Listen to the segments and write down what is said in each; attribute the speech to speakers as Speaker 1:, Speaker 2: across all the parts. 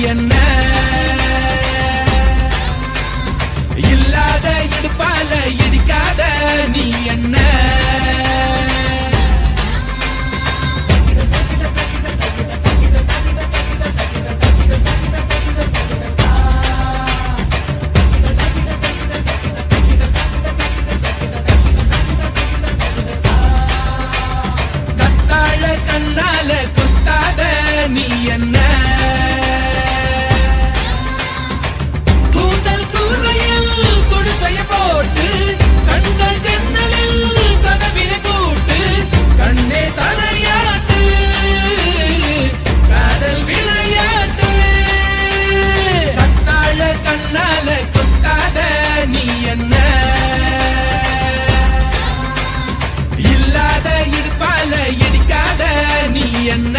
Speaker 1: என்ன இல்லாத இடுப்பால இடிக்காத நீ என்ன கத்தாழ கண்ணால குத்தாத நீ என்ன கூந்தல் கூரையில் குடிசைய போட்டு கண்கள் ஜன்னலில் கதவினை கூட்டு கண்ணே தலையாட்டு காதல் விளையாட்டு கத்தாழ கண்ணால குத்தாத நீ என்ன இல்லாத இடுப்பால இடிக்காத நீ என்ன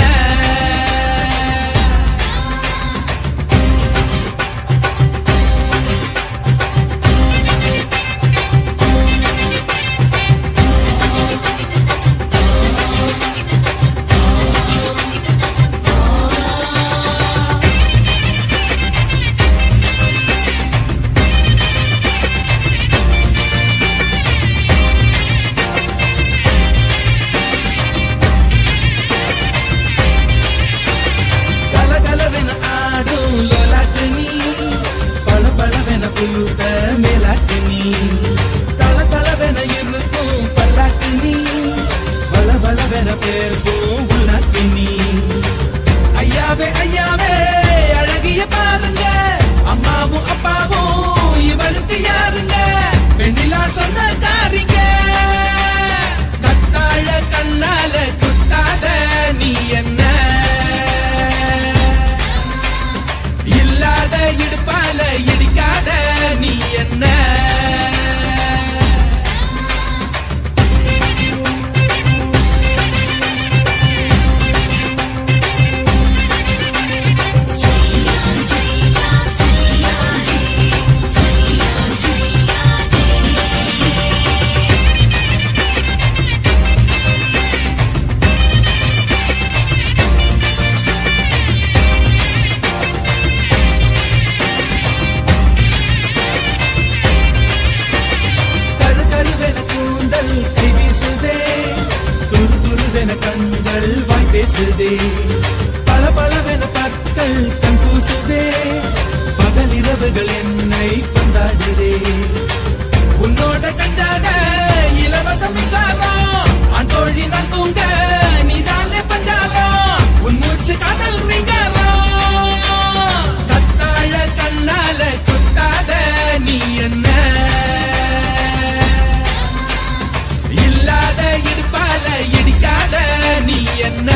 Speaker 1: கலகலவென ஆடும் லோலாக்கு நீ பளபளவென புழுத்த மேலாக்கு நீ தளதளவென இருக்கும் பல்லாக்கு நீ பளபளவென பேசும் உள்ளாக்கு நீ ஐயாவே ஐயாவே அழகிய பாருங்க அம்மாவும் அப்பாவும் இவளுக்கு யாருங்க வெண்ணிலா சொந்தக்காரிங்க கத்தாழ கண்ணால குத்தாத நீ என்ன இல்லாத இடுப்பால இடிக்காத நீ என்ன கரு கருவென கூந்தல் கை வீசுதே துரு துருவென கண்கள் வாய் பேசுதே பல பலவென பற்கள் கண் கூசுதே பகல் இரவுகள் என்னை கொண்டாடுதே உன்னோட கஞ்சாட இலவச மின்சாரம் அந்தோழி நான் தூங்க நீதானே பஞ்சாரம் உன் மூச்சு காதல் ரீங்காரம் கத்தாழ கண்ணால குத்தாத நீ என்ன இல்லாத இடுப்பால இடிக்காத நீ என்ன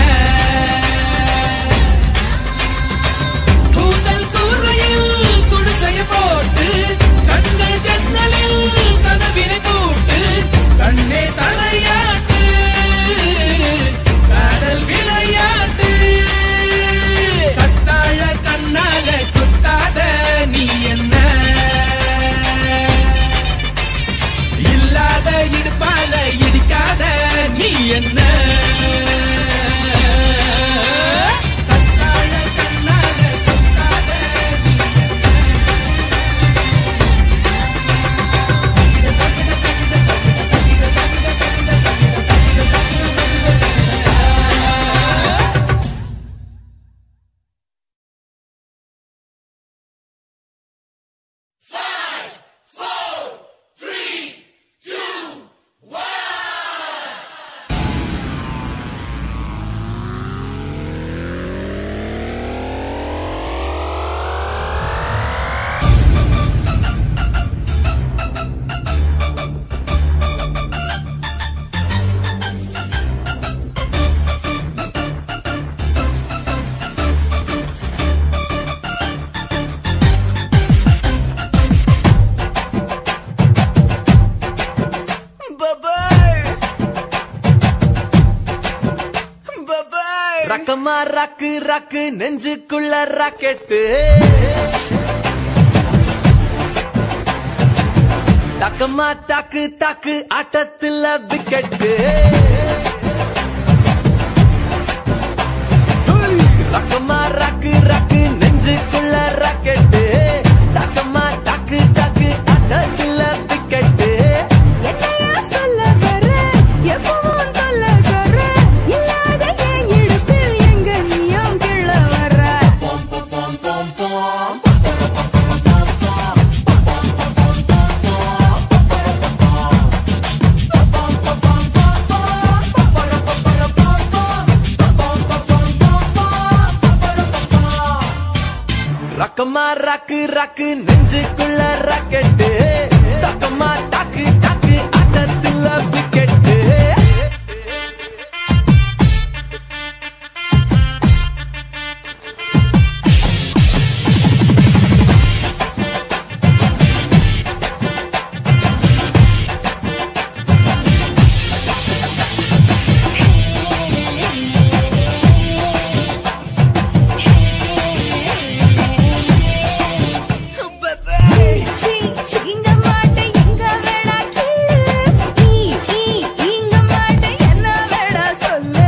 Speaker 1: கூந்தல் கூரையில் குடிசைய போட்டு கண்கள் ஜன்னலில் கதவினை கூட்டு கண்ணே தலையாட்டு காதல் விளையாட்டு கத்தாழ கண்ணால குத்தாத நீ என்ன இல்லாத இடுப்பால இடிக்காத நீ என்ன கத்தாழ கண்ணால குத்தாத நீ
Speaker 2: ரக்கமா ராக்கு ராக்கு நெஞ்சுக்குள்ள ராக்கெட்டு டக்கமா டாக்கு டாக்கு ஆட்டத்துல விக்கெட்டு ரக்கமா ராக்கு ராக்கு நெஞ்சுக்குள்ள ரக்கமா ராக்கு ராக்கு நெஞ்சுக்குள்ள ராக்கெட்டு தக்கமா தாக்கு தாக்கு ஆட்டத்துல விக்கெட்டு
Speaker 3: சீ, சீங்க மாட்டேன் எங்க வேணா கிள்ளு. ஈ, ஈ, ஈங்க மாட்டேன் என்ன வேணா சொல்லு.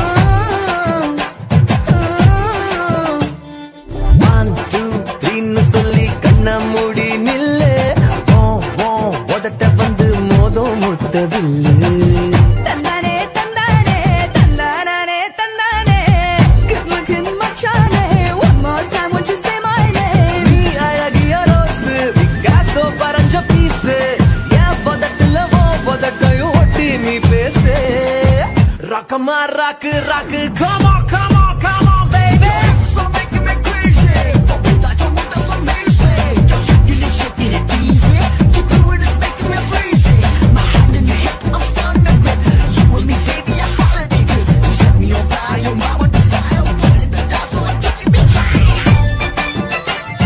Speaker 2: ஒன் டூ த்ரீன்னு சொல்லி கண்ண மூடி நில்லு ஓ ஓ உதட்ட வந்து மோதம் முத்தவில்லு
Speaker 3: தந்தானே, தந்தானே, தந்தானானே, தந்தானே. Good looking மச்சானே. One more time, won't you say my name?
Speaker 2: நீ அழகிய ரோஸு பிக்காசோ பறஞ்ச பீஸு என் பதட்டுல ஓ பதட்டையும் ஒட்டி நீ பேசு ரக்கமா ராக்கு ராக்கு come on come on come on baby
Speaker 4: So making me crazy. That your mood is amazing. You're shaking it, shaking it easy. You do it, it's making me crazy. My hand in your hip, I'm starting to grip. You and me, baby, a holiday trip. You set me on fire, your mind with desire. Pulling the dial, so I'm taking me high.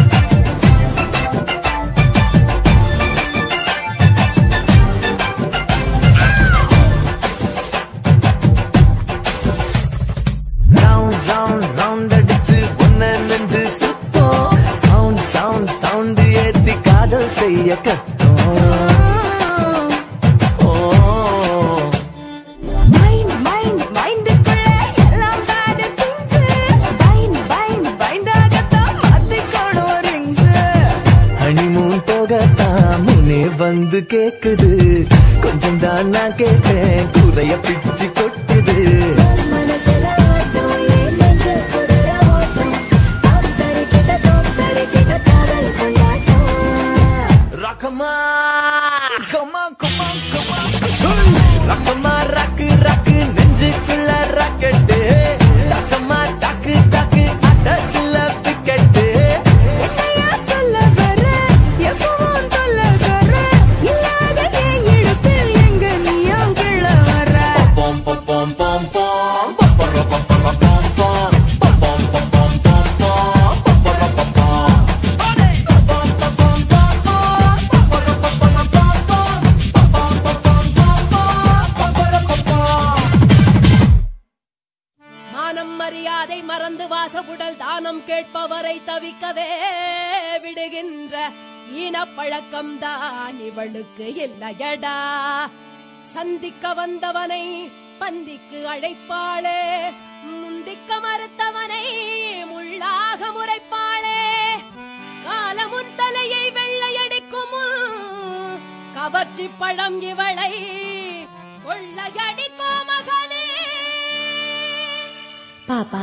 Speaker 2: round round round அடிச்சு ஒன்ன நெஞ்சு சுத்தம் sound sound sound ஏத்தி காதல் செய்ய கத்தோம் ஓ
Speaker 3: Mind, mind, mindக்குள்ள எல்லாம் bad things. Bind, bind, bind ஆகத்தான் மாத்திக்கணும் rings.
Speaker 2: Honeymoon போகத்தான் முனே வந்து கேக்குது கொஞ்சம் தான் நான் கேட்டேன் குறைய பிச்சு கொட்டுது
Speaker 3: மனசுல ஆட்டம், என் நெஞ்சில் குதிரை ஓட்டம். காத்தடிக்கிட்ட, தோத்தடிக்கிட்ட காதல் கொண்டாட்டம்.
Speaker 2: ரக்கமா come on come on come on ரக்கமா ராக்கு ராக்கு நெஞ்சுக்குள்ள ராக்கெட்டு தக்கமா தாக்கு தாக்கு அட்டத்துல விக்கெட்டு
Speaker 3: என்னையா சொல்ல வர? எப்பவும் சொல்ல வர? இல்லாத என் இடுப்பில் எங்க நீயும் கிள்ள வர?
Speaker 2: pom pom pom pom pom pom pom pom pom pom pom pom pom pom pom pom pom pom
Speaker 5: மானம் மரியாதை மறந்து வாசகுடல் தானம் கேட்பவரை தவிக்கவே விடுகின்ற ஈனப்பழக்கம் தான் இவளுக்கு இல்லையடா சந்திக்க வந்தவனை பந்திக்கு அழைப்பாளே முந்திக்க மறுத்தவனை முள்ளாக முறைப்பாளே காலமுன் தலையை வெள்ளையடிக்கும் முன் கவர்ச்சி பழம் இவளை கொள்ளையடிக்கோ மகனே
Speaker 3: பாப்பா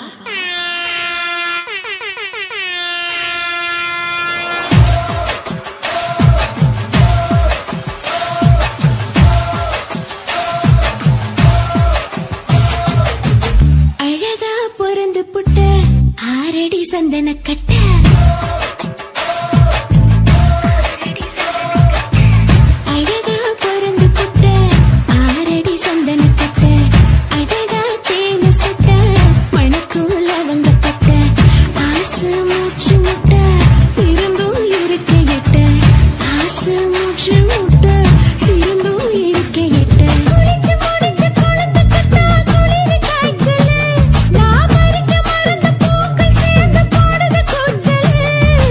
Speaker 3: அழகா பொருந்து புட்ட ஆரடி சந்தன கட்ட அழகா பொருந்து புட்ட ஆரடி சந்தன கட்ட அழகா தேனு சுட்ட மணக்கும் லவங்கப்பட்ட ஆசை மூச்சு முட்ட இருந்தும் இருக்க எட்ட ஆசை மூச்சு முட்ட இருந்தும் இருக்க எட்ட குளிச்சு முடிச்சு குழந்தை கட்டா குளிர் காய்ச்சலு நான் பறிக்க மறந்த பூக்கள் சேர்ந்து போடுது கூச்சலு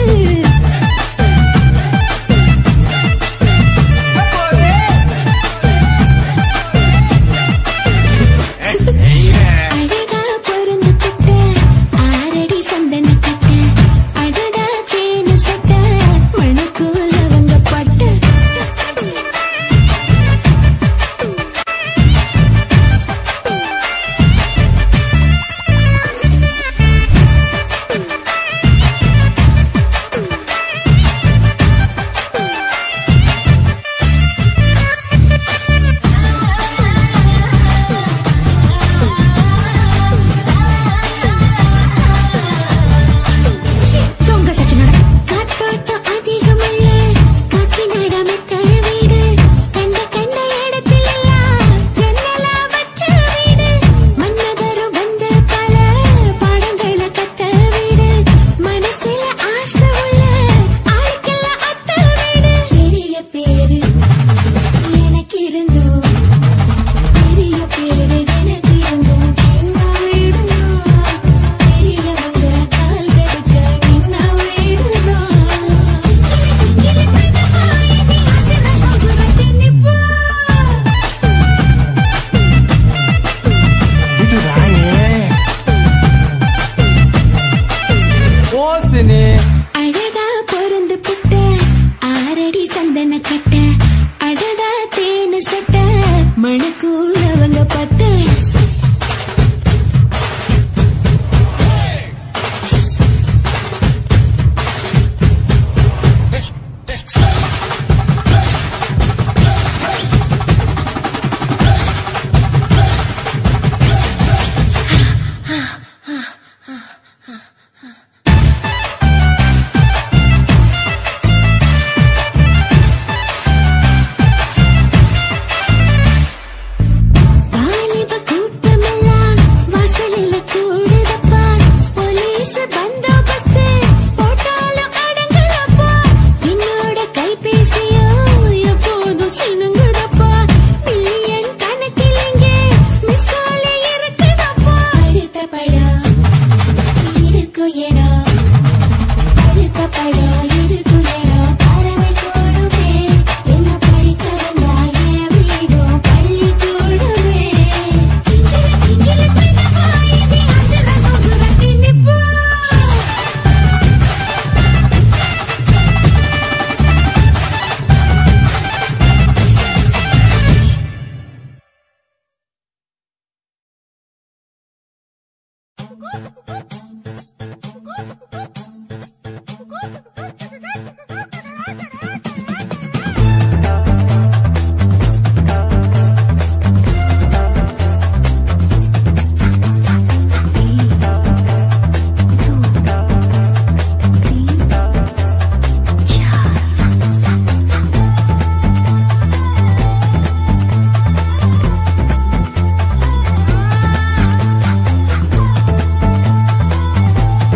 Speaker 6: இருக்கும் இடம் அடுத்த படம் இருக்கும் இடம் பறவை கூடுமே என்ன படிக்க வந்தா என் வீடும் பள்ளி கூடுமே சிங்கில சிங்கில பெண்ணமா இது அந்த ரகோகுரத்தி நிப்பா
Speaker 4: Thank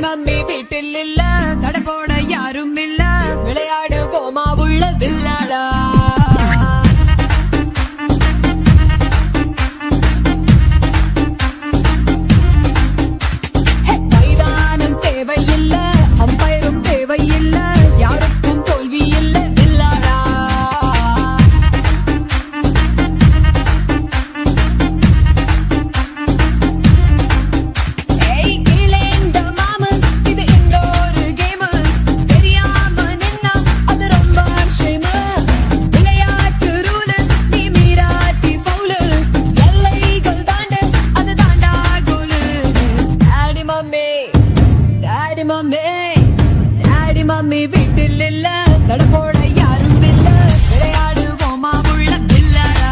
Speaker 3: மம்மி வீட்டில் இல்ல தடை போட யாரும் இல்ல விளையாடு கோமா உள்ள வில்லாடா மைதானம் தேவையில்ல அம்பயரும் தேவையில்ல யாருக்கும் தோல்வி இல்ல வில்லாடா ஏய் கீழேந்த மாமன் இது இன்னொரு கேம் தெரியாம நின்னா அது ரொம்ப ஷேம் விளையாட்டு ரூல் நீ மீறாட்டி பவுல் எல்லைகள் தாண்டு அது தாண்டா goal daddy mummy daddy mummy daddy mummy வீட்டில் இல்ல தடப்போட யாரும் இல்ல விளையாடுவோமா உள்ள பிள்ளடா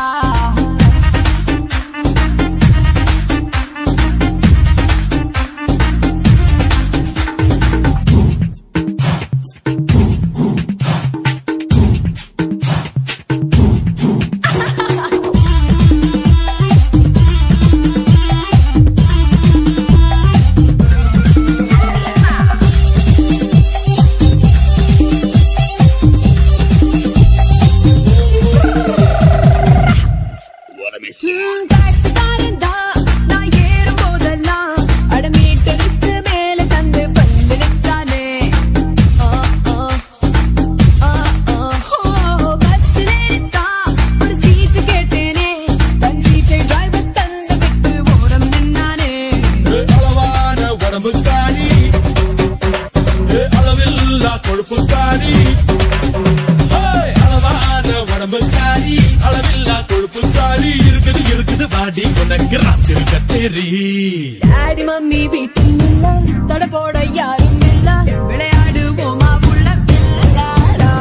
Speaker 3: ம், டாக்ஸிக்காரன் தான். நான் ஏறும் போதெல்லாம் அட மீட்டருக்கு மேல தந்து பல்லு நிச்சானே. ஆ, ஆ, ஆ, ஆ. ஓ, பஸ்ஸில் ஏறித்தான் ஒரு சீட்டு கேட்டேனே. தன் சீட்டை டிரைவர் தந்து விட்டு ஓரம் நின்னானே.
Speaker 1: அளவான உடம்புக்காரி ஏ, அளவில்லா கொழுப்புக்காரி ஹேய், அளவான உடம்புக்காரி அளவில்லா கொழுப்புக்காரி இருக்குது இருக்குது வாடி உனக்கு ராத்திரி கச்சேரி
Speaker 3: டாடி மம்மி வீட்டில் இல்ல தடை போட யாரும் இல்ல விளையாடுவோமா உள்ள வில்லாடா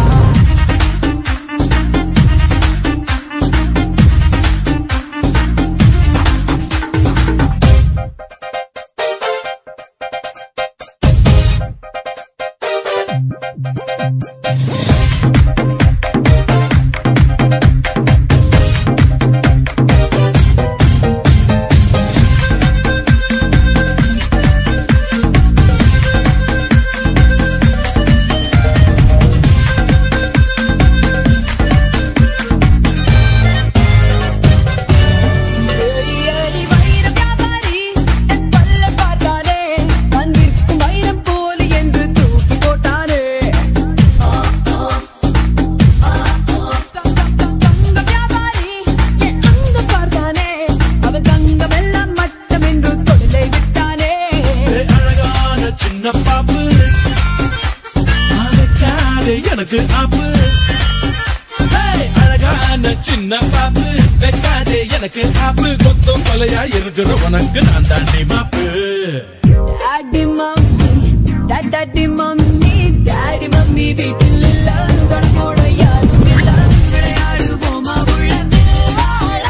Speaker 3: ஏறி வைர வியாபாரி என் பல்ல பார்த்தானே வந்திருக்கும் வைரம் போல என்று தூக்கி போட்டானே ஆ, ஆ, ஆ, ஆ. தங்க, தங்க, தங்க வியாபாரி என் அங்க பார்த்தானே அவன் தங்கம் எல்லாம் மட்டம் என்று தொழிலை விட்டானே
Speaker 1: ஏ, அழகான சின்ன பாப்பு அழைக்காதே எனக்கு ஆப்பு ஹேய், அழகான சின்ன பாப்பு வைக்காதே எனக்கு ஆப்பு கொத்தும் கொலையா இருக்கிற உனக்கு நான் தாண்டி மாப்பு
Speaker 3: daddy mummy daddy mummy daddy mummy வீட்டில் இல்ல தொடர்போட யாரும் இல்ல விளையாடுவோமா உள்ள வில்லாடா.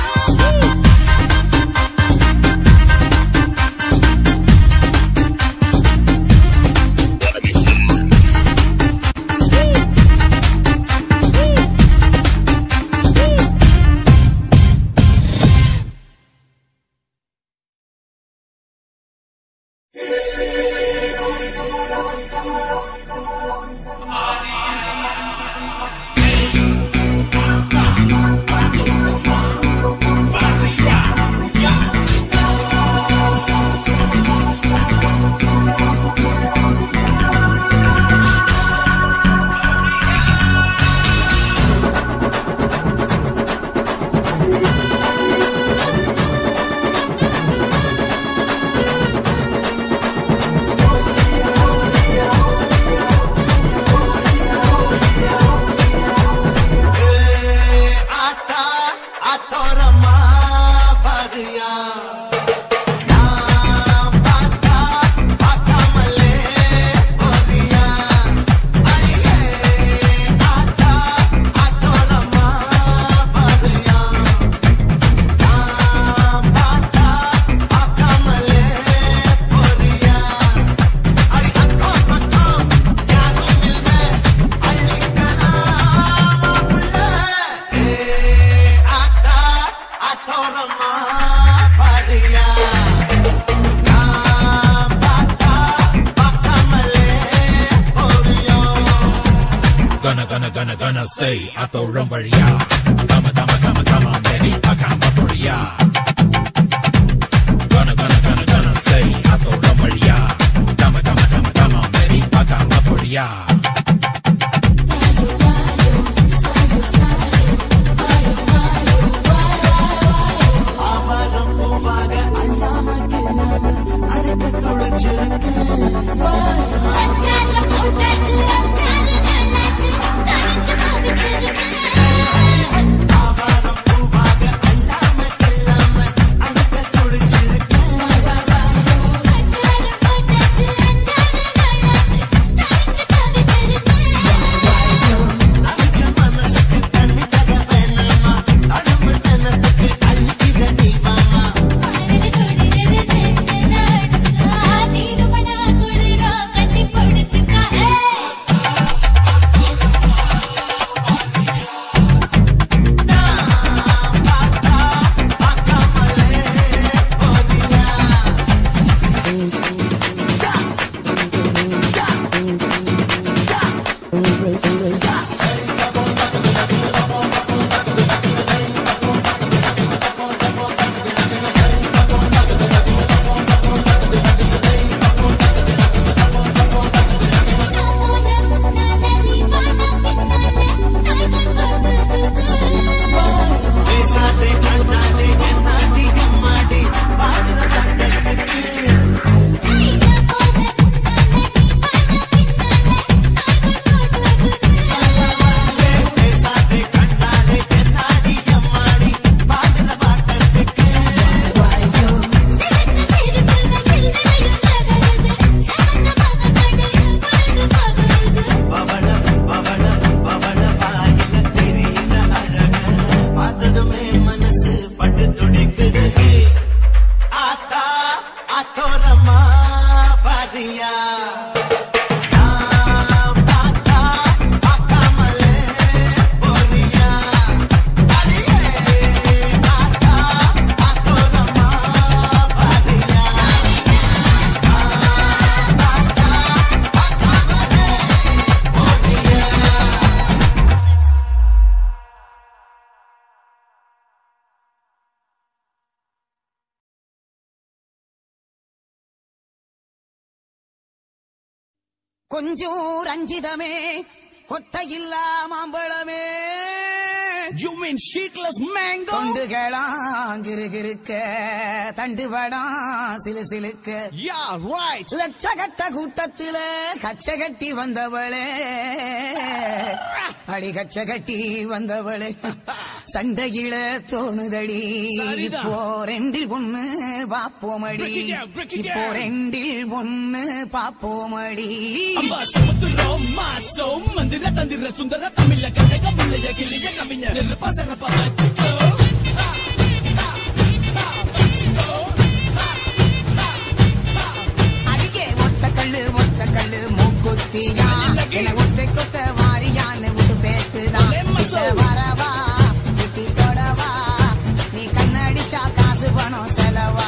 Speaker 1: gonna gonna say அத்தோழம் வழியா கம கம கம கம baby பார்க்காம பொழியா gonna gonna gonna gonna say அத்தோழம் வழியா கம கம கம கம baby பார்க்காம பொழியா
Speaker 7: கொஞ்சம் ரஞ்சிதமே கொட்டையில்லா மாம்பழமே
Speaker 1: you mean sheetless mango
Speaker 7: தொண்டுகளாம் கிருகிருக்க தண்டுபடாம் சிலு சிலுக்க
Speaker 1: yeah right
Speaker 7: லட்சகட்ட கூட்டத்தில கச்ச கட்டி வந்தவளே அடி கச்ச கட்டி வந்தவளே சண்டையில தோணுதடி
Speaker 1: சரிதான்.
Speaker 7: இப்போ ரெண்டில் ஒண்ணு பாப்போமடி
Speaker 1: Break it down, break it
Speaker 7: இப்போ
Speaker 1: down.
Speaker 7: ரெண்டில் ஒண்ணு பாப்போமடி
Speaker 1: அம்மா சமுத்திரம் மாசம் மந்திர தந்திர சுந்தர தமிழ கனக முள்ளைய கிளிய கவிஞர் பசரப்ப வச்சுக்கோ
Speaker 7: அடியே ஒத்த கல்லு ஒத்த கல்லு மூக்குத்தியா என ஒத்த கொத்த வாரியான்னு விட்டு பேசுதான் கிட்ட வரவா கிட்டி தொடவா நீ கண்ணடிச்சா காசு பணம் செலவா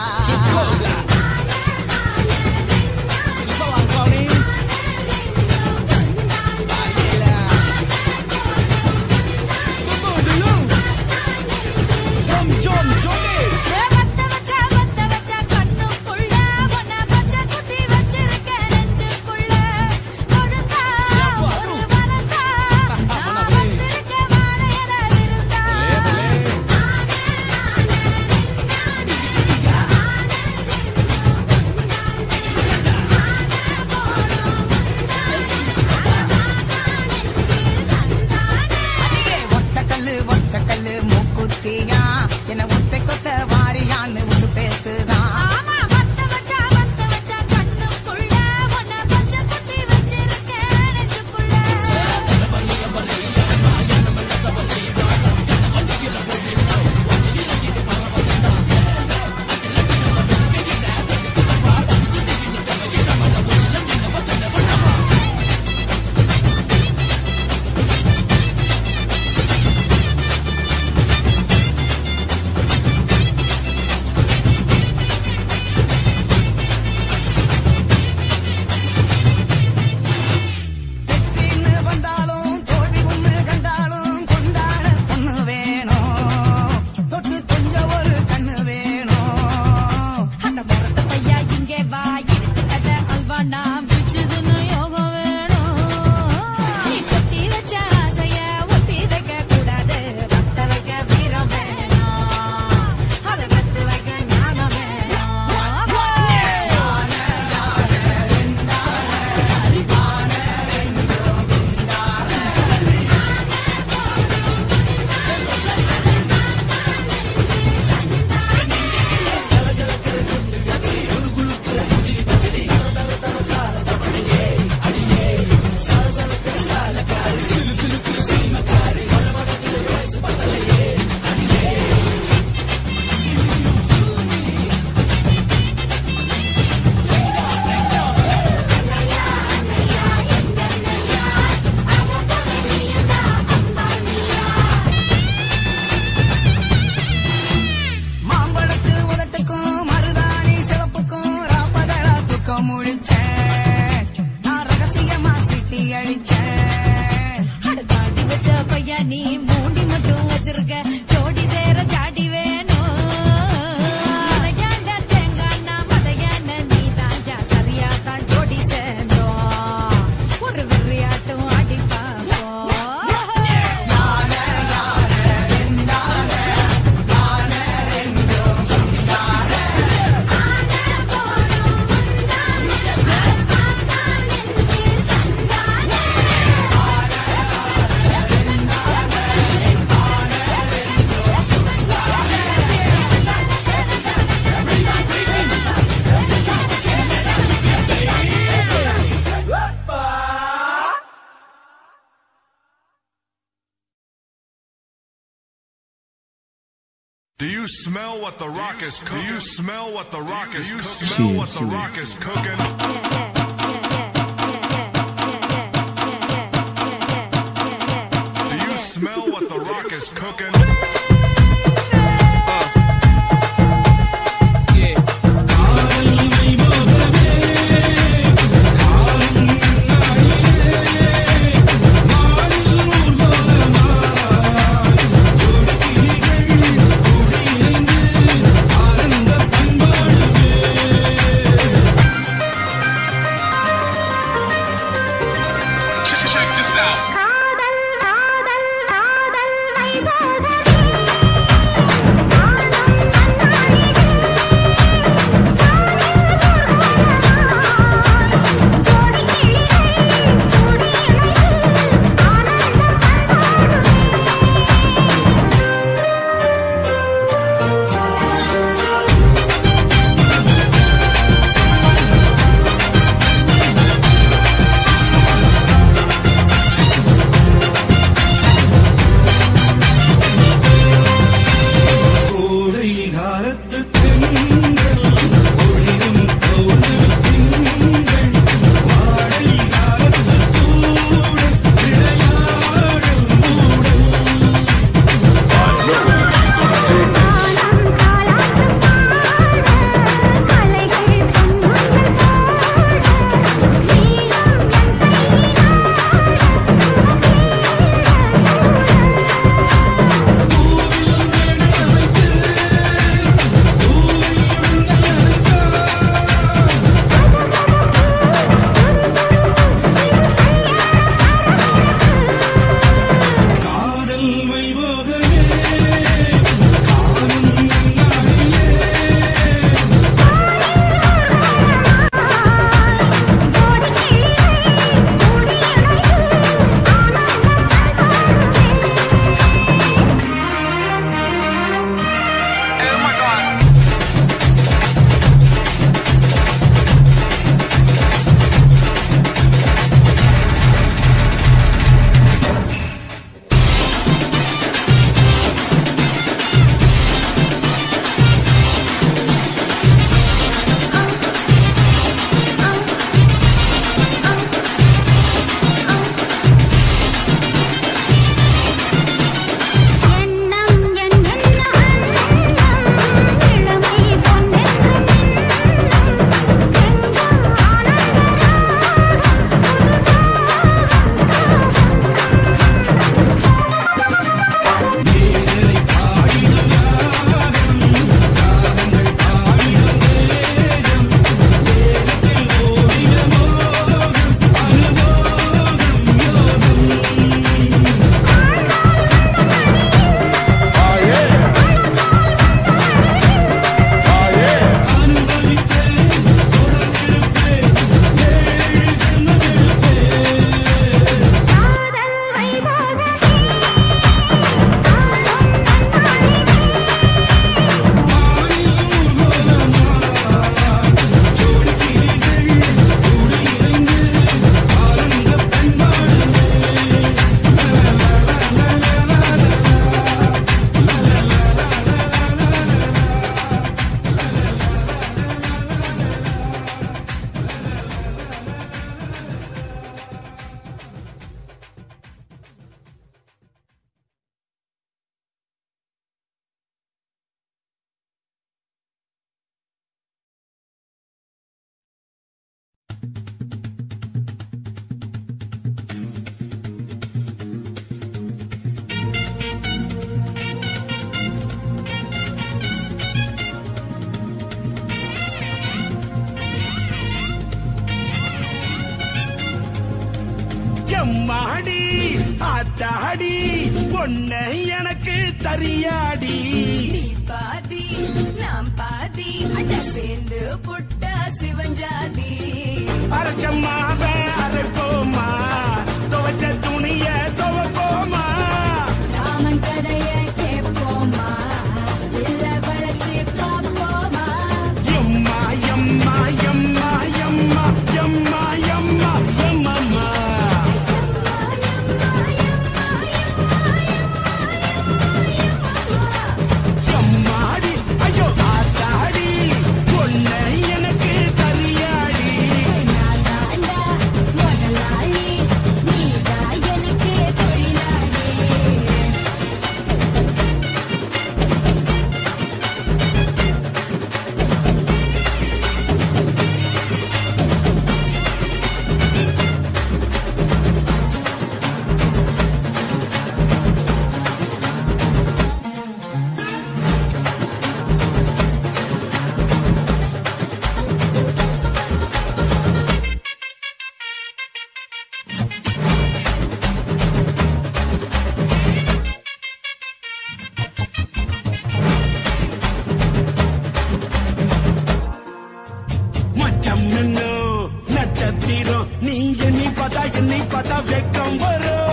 Speaker 7: முழிச்சேன் நான் ரகசியமா சிட்டி அழிச்சேன்
Speaker 3: அடுத்தாடி வச்ச பையா நீ மூடி மட்டும் வச்சிருக்க ஜோடி சேர ஜாடி வேணும் மதையான தேங்கானா மதையான நீ தாஞ்சா சரியா தான் ஜோடி சேர்ந்தோம் ஒரு வெறியாட்டம் ஆடி பார்ப்போம்
Speaker 8: Do you smell what the rock is cooking? Do you smell what the rock is cooking? Do you smell what the rock is cooking? Do you smell what the rock is cooking?
Speaker 9: காதல் காதல் காதல் வைபோக எம்மாடி ஆத்தாடி ஒன்ன எனக்கு தரியாடி
Speaker 3: நீ பாதி நாம் பாதி அட சேர்ந்து புட்ட சிவஞ்சாதி
Speaker 9: அரைச்சம்மாவ அரைப்போமா துவைச்ச துணிய துவைப்போமா
Speaker 3: ராமன் கதைய கேட்போமா இல்ல வளைச்சு பார்ப்போமா
Speaker 9: எம்மா எம்மா எம்மா எம்மா எம்மா எம்மா எம்மம்மா எம்மாடி ஐயோ ஆத்தாடி ஒன்ன எனக்கு தரியாடி
Speaker 3: நான்தாண்டா முதலாளி நீதான் எனக்கு தொழிலாளி
Speaker 9: மச்சம் நின்னு நட்சத்திரம் நீங்க நீ பார்த்தா என்னை பார்த்தா வெக்கம் வரும்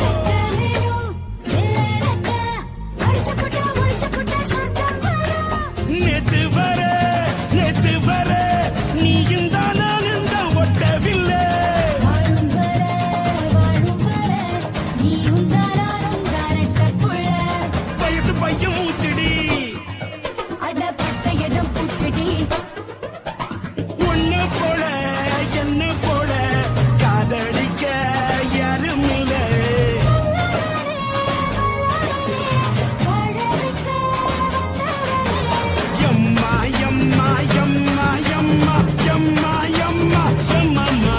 Speaker 9: நேத்து வர நேத்து வர நீயும் தான் நானும் தான் ஒட்டவில்லை வயசு பையன் மூச்சடி ஒண்ணு போல என்ன போல காதலிக்க யாரும் இல்லை எம்மா எம்மா எம்மா எம்மா எம்மா எம்மா எம்மம்மா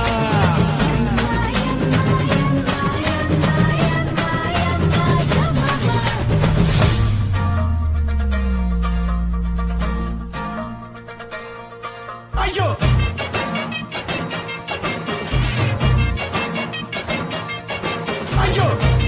Speaker 9: ஐயோ ஐயோ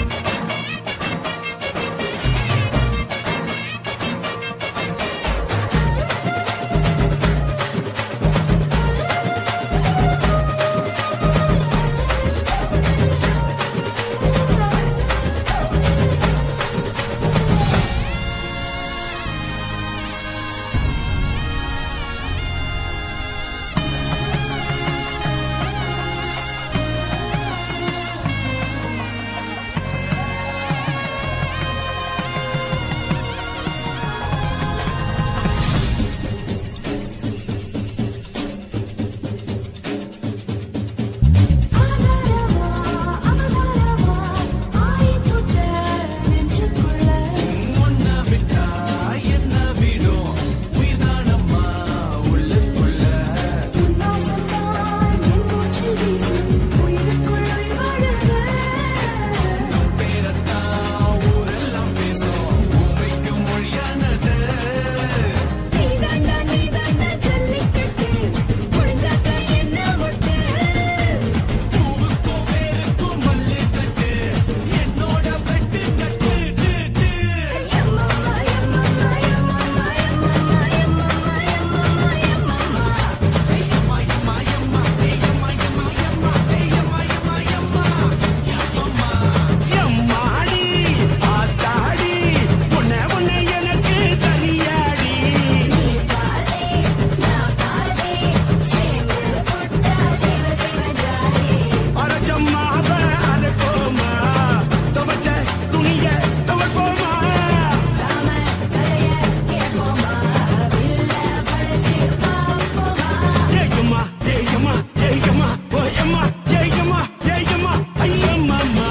Speaker 9: எம்மாடி ஆத்தாடி உன்னை உன்னை எனக்கு தனியாடி அரைச்சம்மாவ அரைப்போமா துவைச்ச துணிய துவைப்போமா ஏயம்மா ஏயம்மா ஏயம்மா ஓயம்மா ஏயம்மா ஏயம்மா ஐயம்மா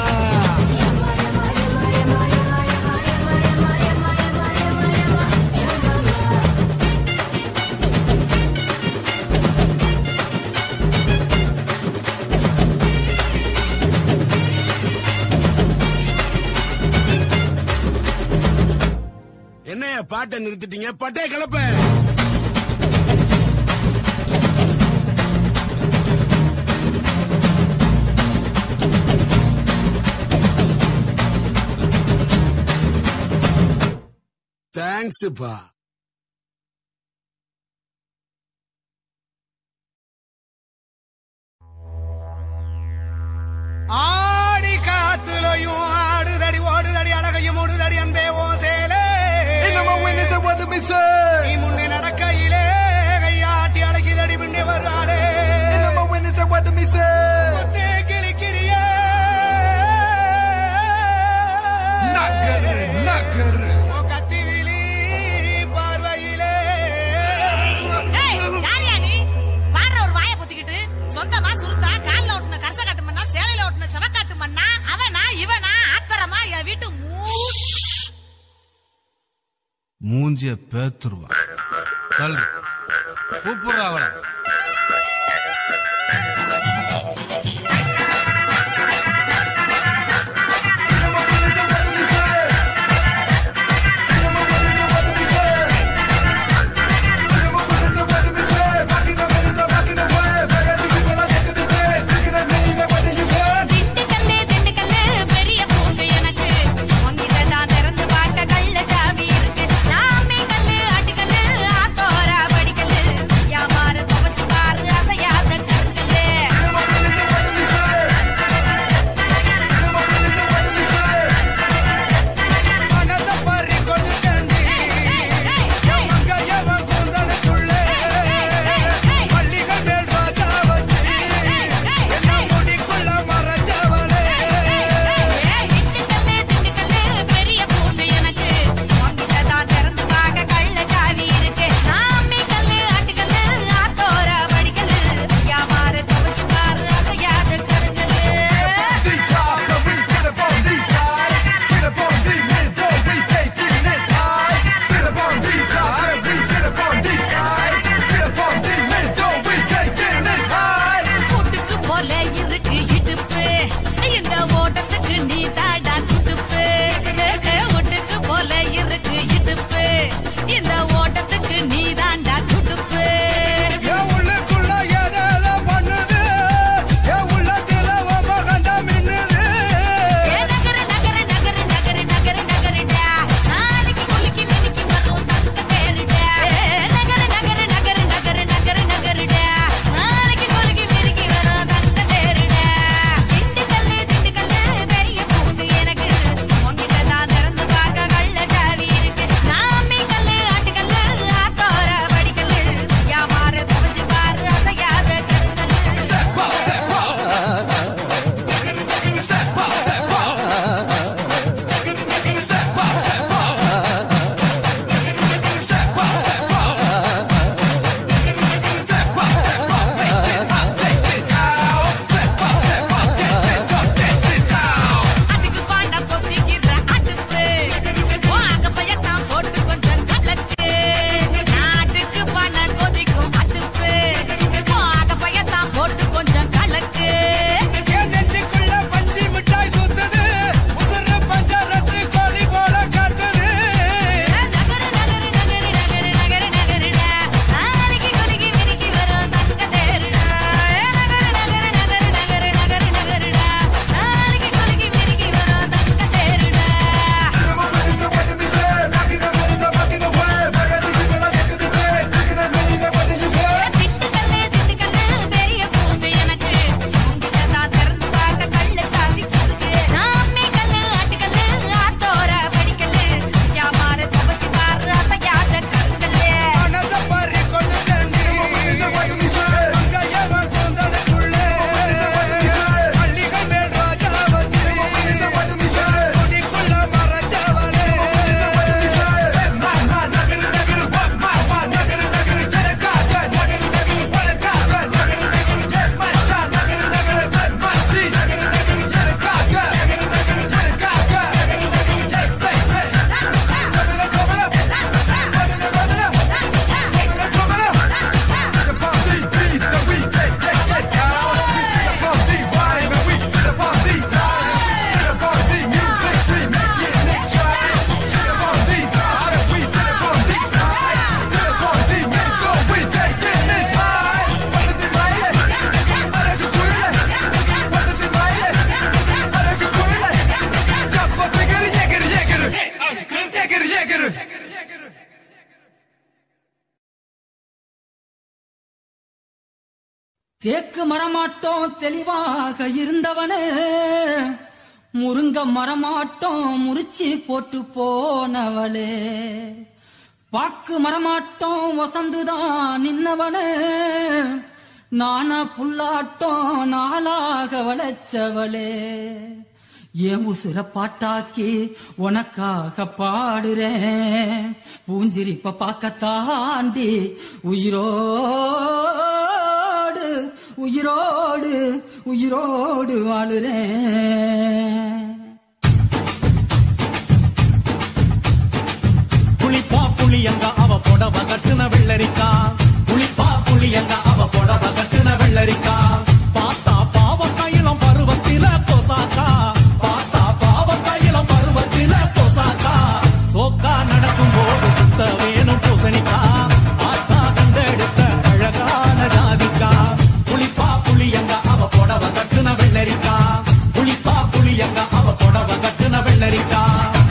Speaker 9: என்னைய பாட்டை நிறுத்திட்டீங்க பட்டே கிளப்ப
Speaker 10: தேங்க்ஸ்ப்பா
Speaker 7: ஆடி காத்துலையும் ஆடுதடி ஓடுதடி அழகையும் ஓடுதடி அன்பே ஓ சேலே நீ முன்னே நடக்கையிலே கையாட்டி அழைக்குதடி பின்னே வருவாடே முத்தே கிளிக்கிறியே உன் கத்திவிழி பார்வையிலே
Speaker 11: ஏய், யாரியா நீ? பாடுற ஒரு வாயை பொத்திக்கிட்டு, சொந்தமா சுருத்தா, கால்ல ஒட்டுன கரசக்காட்டு மண்ணா, சேலையில ஒட்டுன செவக்காட்டு மண்ணா, அவனா, இவனா, ஆத்தரமா, என் வீட்டு மூ-
Speaker 12: மூஞ்சிய பேத்துருவா கல்று கூப்பிடுறா அவளை
Speaker 11: திண்டுக்கல்லு, திண்டுக்கல்லு, பெரிய பூண்டு எனக்கு. உன்கிட்ட நான் திறந்து பார்க்க கள்ள சாவி இருக்கு. நாமே கல்லு, ஆட்டுக்கல்லு, ஆத்தோரா
Speaker 10: தேக்கு மரமாட்டோம் தெளிவாக இருந்தவனே முருங்க மரமாட்டோம் முறிச்சி போட்டு போனவளே பாக்கு மரமாட்டோம் வசந்துதான் நின்னவனே நான புல்லாட்டம் நாளாக வளைச்சவளே ஏன் உசுர பாட்டாக்கி உனக்காக பாடுறேன் பூஞ்சிரிப்ப பார்க்க தாண்டி உயிரோடு உயிரோடு உயிரோடு வாழுறேன்
Speaker 13: புளிப்பா புளியங்க அவ புடவ கட்டுன வெள்ளரிக்கா புளிப்பா புளியங்க அவ புடவ கட்டுன வெள்ளரிக்கா பார்த்தா பாவ கையிலம் பருவத்தில பொசாக்கா பார்த்தா பாவ கையிலம் பருவத்தில பொசாக்கா சோக்கா நடக்கும் போது சுத்த வேணும் பூசணிக்கா ஆத்தா கண்டெடுத்த அழகான ஜாதிக்கா புளிப்பா புளியங்க அவ புடவ கட்டுன வெள்ளரிக்கா புளிப்பா புளியங்க அவ புடவ கட்டுன வெள்ளரிக்கா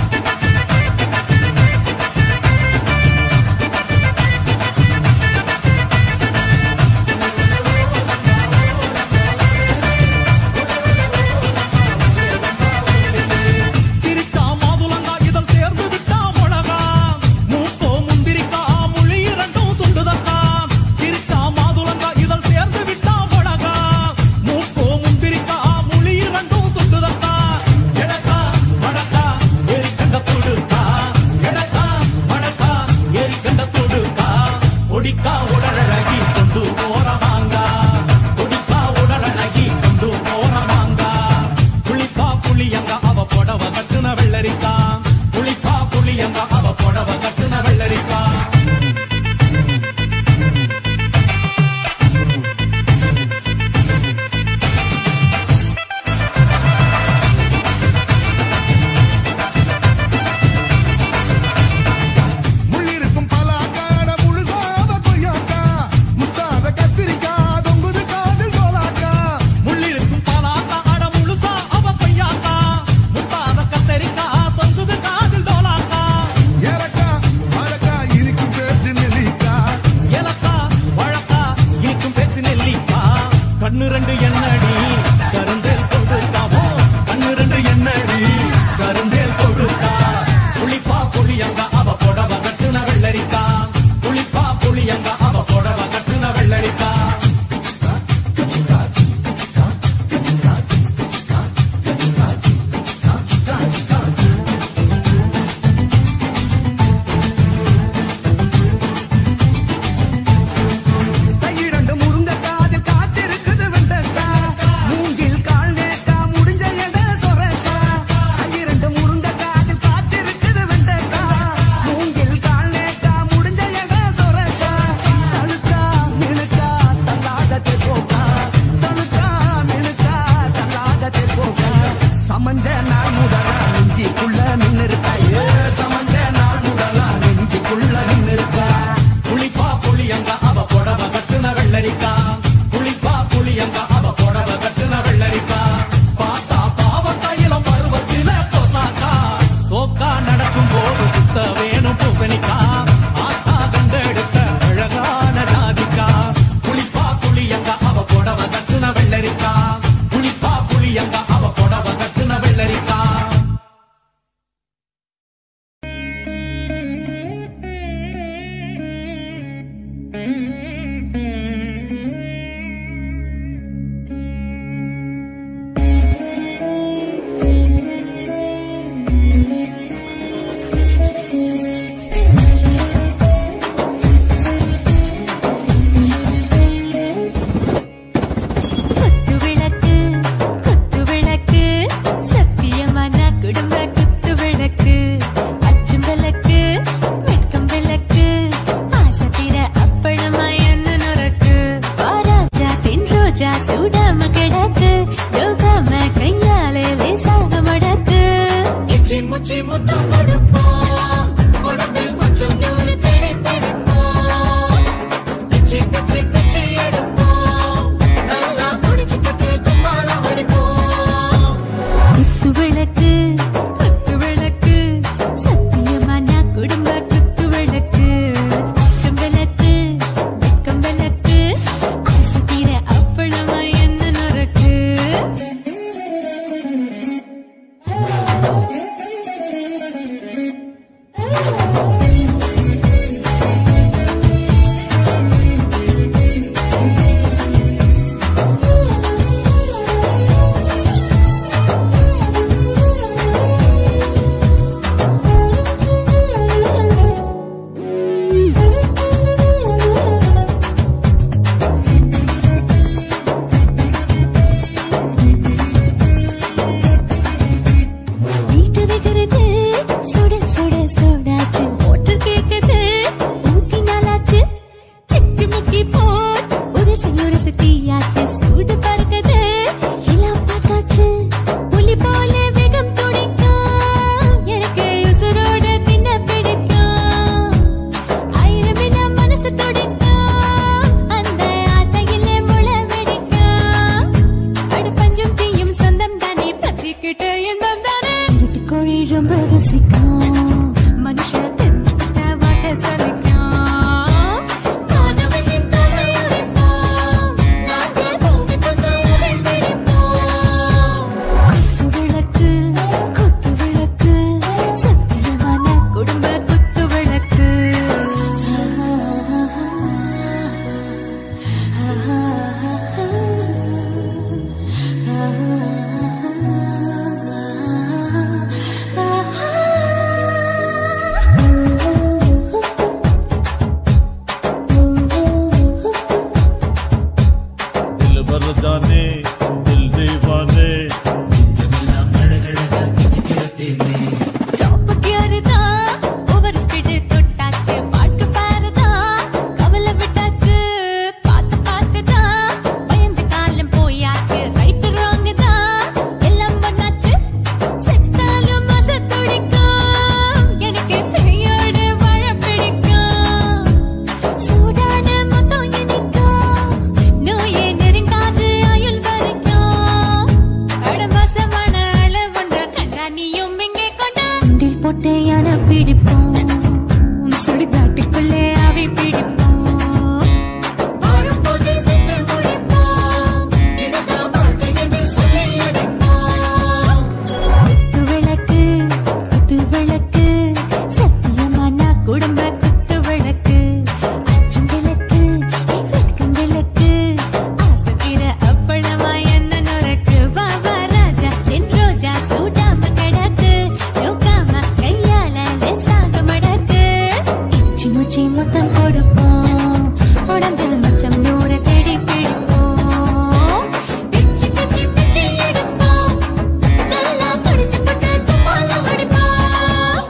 Speaker 13: சிரிச்சா மாதுளங்கா இதழ் சேர்ந்து விட்டா மிளகா மூக்கோ முந்திரிக்கா முழி இரண்டும் சுண்டுதக்கா சிரிச்சா மாதுளங்கா இதழ் சேர்ந்து விட்டா மிளகா மூக்கோ முந்திரிக்கா முழி இரண்டும் சுண்டுதக்கா எடக்கா வடக்கா ஏறி கண்ட தொடுக்கா எடக்கா வடக்கா ஏறி கண்ட தொடுக்கா ஒடிக்கா உடலழகி கொண்டு போற வாங்கா ஒடிக்கா உடலழகி கொண்டு போற வாங்கா புளிப்பா புளியங்க அவ புடவ கட்டுன வெள்ளரிக்கா புளிப்பா புளியங்க அவ புடவ கட்டுன வெள்ளரிக்கா
Speaker 8: முள்ளிருக்கும் பலாக்காட முழுசாத கொய்யாக்கா முத்தாத கத்திரிக்காய் தொங்குது காதில் சோலாக்கா
Speaker 13: முள்ளிருக்கும் பாலாக்கா அட முழுசா அவ பையாக்கா முத்தாத கத்தரிக்கா தொங்குது காதில் டோலாக்கா
Speaker 8: ஏலக்கா வாழக்கா இனிக்கும் பேச்சு நெல்லிக்கா
Speaker 13: ஏலக்கா வழக்கா இனிக்கும் பேச்சு நெல்லிக்கா கண்ணு ரெண்டு எண்ணடி கருந்தேல் கொடுக்காவோ கண்ணு ரெண்டு எண்ணடி கருந்தேல் கொடுக்கா புளிப்பா புளியங்க அவ புடவ கட்டுன வெள்ளரிக்கா புளிப்பா புளியங்க அவ புடவ கட்டுன வெள்ளரிக்கா
Speaker 2: கையிரண்டு முருங்க காதில் காய்ச்சிருக்குது வெண்டக்கா மூங்கில் கால் நேக்கா முடிஞ்ச எட சொரக்கா கையிரண்டு முருங்க காதில் காய்ச்சிருக்குது வெண்டக்கா மூங்கில் கால் நேக்கா முடிஞ்ச எட சொரக்கா தழுக்கா மினுக்கா தள்ளாத போக்கா தழுக்கா மினுக்கா தள்ளாத போக்கா சமஞ்ச நாள் முதலா நெஞ்சிக்குள்ள நின்னு இருக்கா ஏ சமஞ்ச நாள் முதலா நெஞ்சிக்குள்ள நின்னு இருக்கா
Speaker 13: புளிப்பா புளியங்க அவ புடவ கட்டுன வெள்ளரிக்கா புளிப்பா புளியங்க அவ புடவ கட்டுன வெள்ளரிக்கா பார்த்தா பாவ கையிலம் பருவத்தில பொசாக்கா சோக்கா நடக்கும் போது சுத்த வேணும் பூசணிக்கா ஆத்தா கண்டெடுத்த அழகான ஜாதிக்கா புளிப்பா புளியங்க அவ புடவ கட்டுன வெள்ளரிக்கா புளிப்பா புளியங்க அவ புடவ கட்டுன வெள்ளரிக்கா
Speaker 6: குத்து விளக்கு குத்து விளக்கு சத்தியமான குடும்ப குத்து விளக்கு அச்சும் விளக்கு வெட்கம் விளக்கு ஆசை தீர அப்பளமா என்ன நுறக்கு வாராஜா தின் ரோஜா சூடாம கிடக்கு யோகாம கையாலே லேசாக மடக்கு
Speaker 13: இச்சி முச்சி முத்தம் கொடுப்போம் உடம்பில் மச்சம் நூறு தேடி பிடிப்போம் பிச்சி பிச்சி பிச்சி எடுப்போம் நல்லா குடிச்சு பட்டு கும்பாலம் அடிப்போம்
Speaker 6: குத்து விளக்கு குத்து விளக்கு சத்தியமான குடும்ப குத்து விளக்கு அச்சம் விளக்கு வெட்கம் விளக்கு ஆசை தீர அப்பளமா மனசு தீயாச்சு சூடு பறக்குது எல்லாம் பார்த்தாச்சு புலி போல வேகம் துடிக்கும் எனக்கு உசுரோட தின்ன பிடிக்கும் ஆயிரம் வித மனசு துடிக்கும் அந்த ஆசையிலே முளை வெடிக்கும் அடு பஞ்சும் தீயும் சொந்தம் தானே பத்திக்கிட்டு இன்பம் தானே இருட்டு கோழி ரொம்ப ருசிக்கும் மனுஷ தெரிஞ்சுக்கிட்ட வாட்ட சலிக்கும் காணவில்லை தலையுரிப்போம் நாங்கள் பூமி கொண்டு உடை பிடிப்போம் குத்து விளக்கு குத்து விளக்கு சத்தியமான குடும்ப குத்து விளக்கு
Speaker 9: दिल भर जाने दिल दीवाने
Speaker 6: டாப் கியர் தான் ஓவர் ஸ்பீடு தொட்டாச்சு பாட்டு பாரு தான் கவலை விட்டாச்சு பார்த்து பார்த்து தான் பயந்து காலம் போயாச்சு ரைட் ராங் தான் எல்லாம் பண்ணாச்சு செத்தாலும் மச துடிக்கும் எனக்கு பெயோடு வாழ பிடிக்கும் சூடான மொத்தம் இனிக்கும் நோயே நெருங்காது ஆயுள் வரைக்கும் அடமாசமான அளவுண்ட கண்டா நீயும் இங்கே கொண்ட குண்டில் போட்டு யானை பிடிப்போம் சுடுகாட்டுக்குள்ளே அவை பிடிப்போம் வாழும்போது செத்து முடிப்போம் இதுதான் வாழ்க்கை என்று சொல்லி அடிப்போம் குத்து விளக்கு குத்து விளக்கு சத்தியமான குடும்ப குத்து விளக்கு அச்சும் விளக்கு வெட்கம் விளக்கு ஆசைக்கிற அப்பளமா என்ன நுறக்கு வா வா ராஜா என் ரோஜா சூடாம கிடக்கு யோகாம கையால லேசாக மடக்கு இச்சி முச்சி மொத்தம் கொடுப்போம் உடம்பு மச்சம் நூறு தேடி பிடிப்போம் பிச்சி பிச்சி பிச்சி எடுப்போம் நல்லா படிச்சு போட்டு துப்பால வடிப்போம்